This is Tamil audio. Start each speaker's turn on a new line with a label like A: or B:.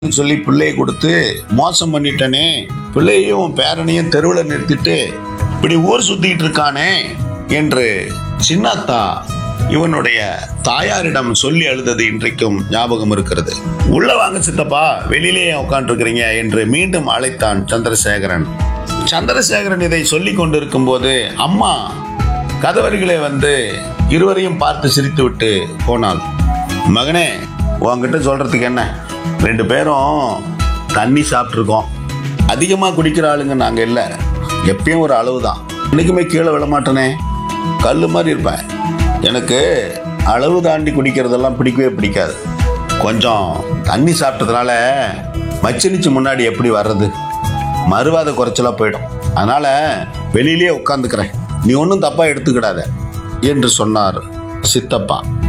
A: சொல்லி பிள்ளையை கொடுத்து மோசம் பண்ணிட்டனே பிள்ளையையும் பேரனையும் தெருவில் நிறுத்திட்டு இப்படி ஊர் சுத்திட்டு இருக்கானே என்று சின்னத்தா இவனுடைய தாயாரிடம் சொல்லி அழுதது இன்றைக்கும் ஞாபகம் இருக்கிறது உள்ள வாங்க சித்தப்பா வெளியிலேயே உட்காந்துருக்கிறீங்க என்று மீண்டும் அழைத்தான் சந்திரசேகரன் சந்திரசேகரன் இதை சொல்லி கொண்டிருக்கும் போது அம்மா கதவரிகளே வந்து இருவரையும் பார்த்து சிரித்துவிட்டு போனாள் மகனே உன்கிட்ட சொல்றதுக்கு என்ன ரெண்டு பேரும் தண்ணி சாப்பிட்ருக்கோம் அதிகமாக குடிக்கிற ஆளுங்க நாங்கள் இல்லை எப்பயும் ஒரு அளவு தான் என்றைக்குமே கீழே விழ மாட்டேனே கல் மாதிரி இருப்பேன் எனக்கு அளவு தாண்டி குடிக்கிறதெல்லாம் பிடிக்கவே பிடிக்காது கொஞ்சம் தண்ணி சாப்பிட்டதுனால மச்சினிச்சு முன்னாடி எப்படி வர்றது மறுவாத குறைச்சலா போயிடும் அதனால வெளியிலேயே உட்காந்துக்கிறேன் நீ ஒன்றும் தப்பா எடுத்துக்கிடாத என்று சொன்னார் சித்தப்பா